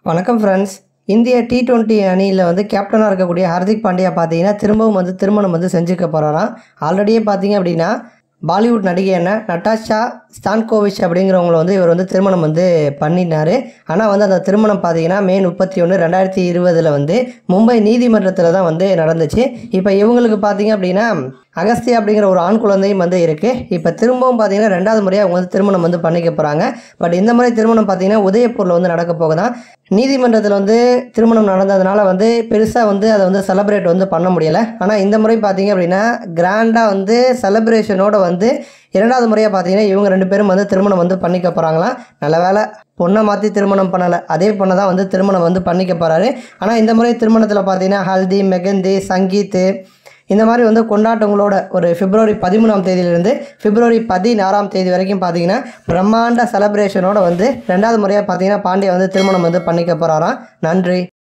வணக்கம் ஃப்ரெண்ட்ஸ் இந்திய T twenty அணியில் வந்து கேப்டனாக இருக்கக்கூடிய ஹர்திக் பாண்டியா பார்த்தீங்கன்னா திரும்பவும் வந்து திருமணம் வந்து செஞ்சுக்க போகிறாராம் ஆல்ரெடியே பார்த்தீங்க அப்படின்னா பாலிவுட் நடிகையான நட்டாஷா ஸ்டான்கோவிச் அப்படிங்கிறவங்கள வந்து இவர் வந்து திருமணம் வந்து பண்ணினார் ஆனால் வந்து அந்த திருமணம் பார்த்தீங்கன்னா மே முப்பத்தி ஒன்று ரெண்டாயிரத்தி இருபதில் வந்து மும்பை நீதிமன்றத்தில் தான் வந்து நடந்துச்சு இப்போ இவங்களுக்கு பார்த்தீங்க அப்படின்னா அகஸ்தியா அப்படிங்கிற ஒரு ஆண் குழந்தையும் வந்து இருக்குது இப்போ திரும்பவும் பார்த்தீங்கன்னா ரெண்டாவது முறையாக அவங்க வந்து திருமணம் வந்து பண்ணிக்க போகிறாங்க பட் இந்த முறை திருமணம் பார்த்தீங்கன்னா உதயபூரில் வந்து நடக்க போகுதான் நீதிமன்றத்தில் வந்து திருமணம் நடந்ததுனால வந்து பெருசாக வந்து அதை வந்து செலிப்ரேட் வந்து பண்ண முடியலை ஆனால் இந்த முறை பார்த்தீங்க அப்படின்னா கிராண்டாக வந்து செலிப்ரேஷனோட வந்து இரண்டாவது முறையாக பார்த்தீங்கன்னா இவங்க ரெண்டு பேரும் வந்து திருமணம் வந்து பண்ணிக்க போகிறாங்களாம் நல்ல வேலை பொண்ணை மாற்றி திருமணம் பண்ணலை அதே பொண்ணை தான் வந்து திருமணம் வந்து பண்ணிக்க போகிறாரு ஆனால் இந்த முறை திருமணத்தில் பார்த்தீங்கன்னா ஹல்தி மெகந்தி சங்கீத்து இந்த மாதிரி வந்து கொண்டாட்டங்களோட ஒரு பிப்ரவரி பதிமூணாம் தேதியிலிருந்து பிப்ரவரி பதினாறாம் தேதி வரைக்கும் பார்த்தீங்கன்னா பிரம்மாண்ட செலப்ரேஷனோட வந்து ரெண்டாவது முறையாக பார்த்தீங்கன்னா பாண்டியா வந்து திருமணம் வந்து பண்ணிக்க போகிறாராம் நன்றி